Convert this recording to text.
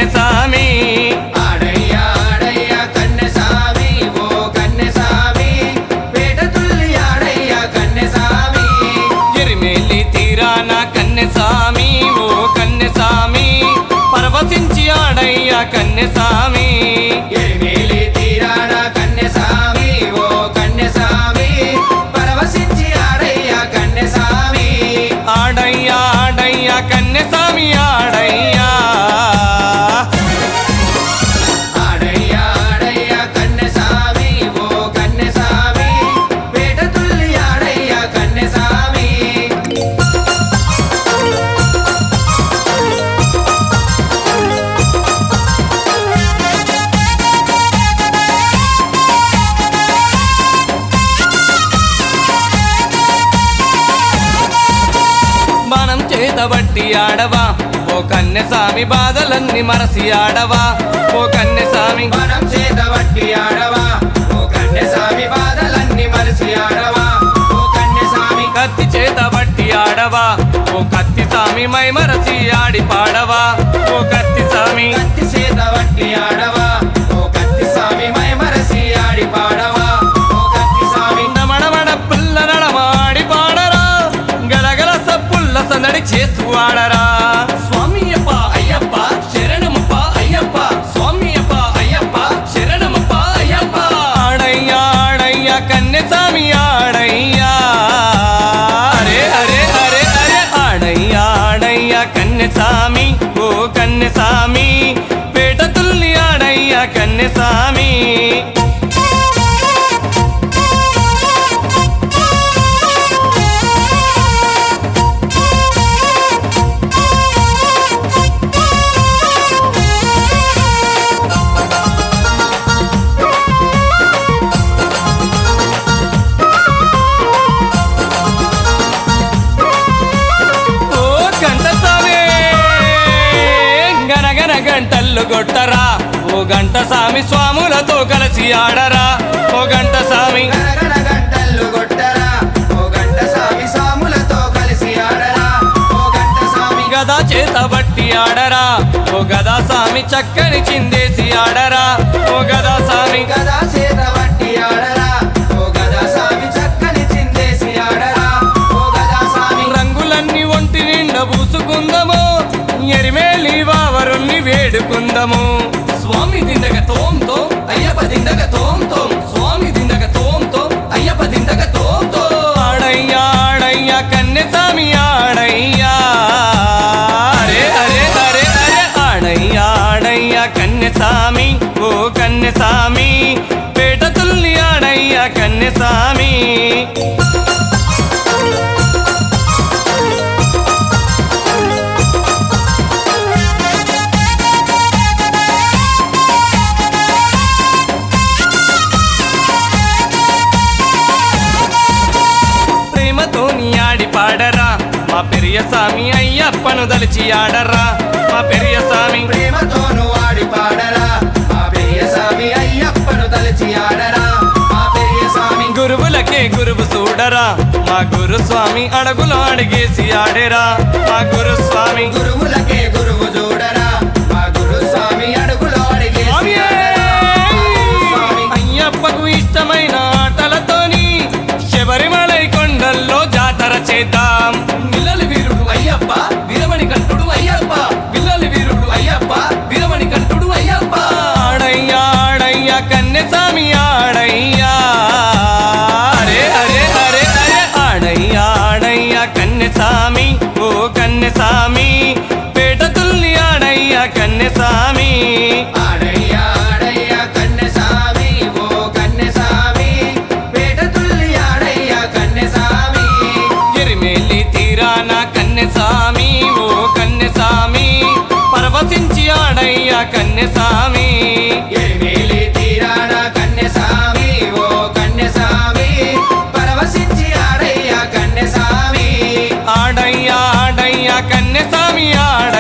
కన్నెసామి ఆడయ్య ఆడయ్య కన్నెసామి ఓ కన్నెసామి పేట తుల్లి ఆడయ్య కన్నెసామి ఎరిమేలి తీరాన కన్నెసామి ఓ కన్నెసామి పరవశించి ఆడయ్య కన్నెసామి ఎరిమేలి తీరాన కన్నెసామి ఓ కన్నెసామి పరవశించి ఆడయ్య కన్నెసామి ఆడయ్య ఆడయ్య కన్నెసామి ఆడయ్యా ఆడయ్య ఆడయ్య కన్నెసామి ఓ కన్నెసామి పేట తుల్లి ఆడయ్య కన్నెసామి మనం చేతబట్టి ఆడవా ఓ కన్నెసామి బాధలన్నీ మరసి ఆడవా ఓ కన్నెసామి మనం చేతబట్టి ఆడవా ఓ కన్నెసామి బాధలన్నీ మరిచి ఆడవా ఓ కన్నెసామి కత్తి చేతబట్టి ఆడవా ఓ కత్తి సామి మై మరచి ఆడి పాడవా ఓ కత్తి సామి కత్తి చేతబట్టి ఆడవా ఓ కత్తి సామి మై మరసి ఆడి పాడవా ఓ కత్తి సామి నమడమడ పుల్ల నడమాడి పాడరా గలగల సప్పుల్ల సందడి చేస్తూ ఆడరా స్వామి అప్ప అయ్యప్ప శరణమప్ప అయ్యప్ప స్వామి అప్ప అయ్యప్ప శరణమప్ప అయ్యప్ప ఆడయ్యా ఆడయ్యా కన్నెసామి ఆడయ్యా అరే అరే అరే అరే ఆడయ్యా ఆడయ్యా కన్నెసామి ఓ కన్నెసామి పేట తుల్లి ఆడయ్యా కన్నెసామి ఓ గంట సామి గనగన గంటల్లు కొట్టరా ఓ గంట సామి స్వాములతో కలిసి ఆడరా ఓ గంట సామి గనగన గంటలు కొట్టరా ఓ గంట సామి సాములతో కలిసి ఆడరా ఓ గంట సామి గదా చేత బట్టి ఆడరా ఓ గదా సామి చక్కని చిందేసి ఆడరా ఓ గదా సామి గదా చేతబట్టి ఆడరా ఓ గదా సామి చక్కని చిందేసి ఆడరా ఓ గదా సామి రంగులన్నీ ఒంటి నిండా పూసుకుందము ఎరిమేలి వావరుణ్ణి వేడుకుందము స్వామి దిండగ తోం తోం అయ్యప్ప దిండగ తోం తోం స్వామి దిండగ తోం తోం అయ్యప్ప దిండగ తోం తోం ఆడయ్యా ఆడయ్యా కన్నెసామి ఆడయ్యా అరే అరే అరే అరే ఆడయ్యా ఆడయ్యా కన్నెసామి ఓ కన్నెసామి పేట తుల్లి ఆడయ్యా కన్నెసామి ప్రేమతోని ఆడి పాడరా మా పెరియ స్వామి అయ్యప్పను దలిచి ఆడరా మా పెరియ స్వామి ప్రేమతోను ఆడి పాడరా మా పెరియ స్వామి అయ్యప్పను తలచి ఆడరా మా పెరియ స్వామి గురువులకే గురువు చూడరా మా గురు స్వామి అడుగులో అడిగేసి ఆడేరా మా గురు స్వామి గురువులకే గురువు చూడరా మా గురు స్వామి అడుగులో అడిగేసి స్వామియే! స్వామి అయ్యప్పకు ఇష్టమైన ఆటలతోని శబరిమలై కొండల్లో జాతర చేద్దాం పిల్లలి వీరుడు అయ్యప్ప వీరమణి కంటుడు అయ్యప్ప పిల్లలి వీరుడు అయ్యప్ప వీరమణి కంటుడు అయ్యప్ప ఆడయ్యా ఆడయ్యా కన్నెసామి ఆడయ్యా అరే అరే అరే అరే ఆడయ్యా ఆడయ్యా కన్నెసామి ఓ కన్నెసామి పేట తుల్లి ఆడయ్యా కన్నెసామి ఆడయ్య ఆడయ్య కన్నెసామి ఓ కన్నెసామి పేట తుల్లి ఆడయ్య కన్నెసామి ఎరిమేలి తీరాన కన్నెసామి ఓ కన్నెసామి పరవశించి ఆడయ్యా కన్నెసామి ఎరిమేలి తీరాన కన్నెసామి ఓ కన్నెసామి పరవశించి ఆడయ్య కన్నెసామి ఆడయ్యా ఆడయ్యా కన్నెసామి ఆడ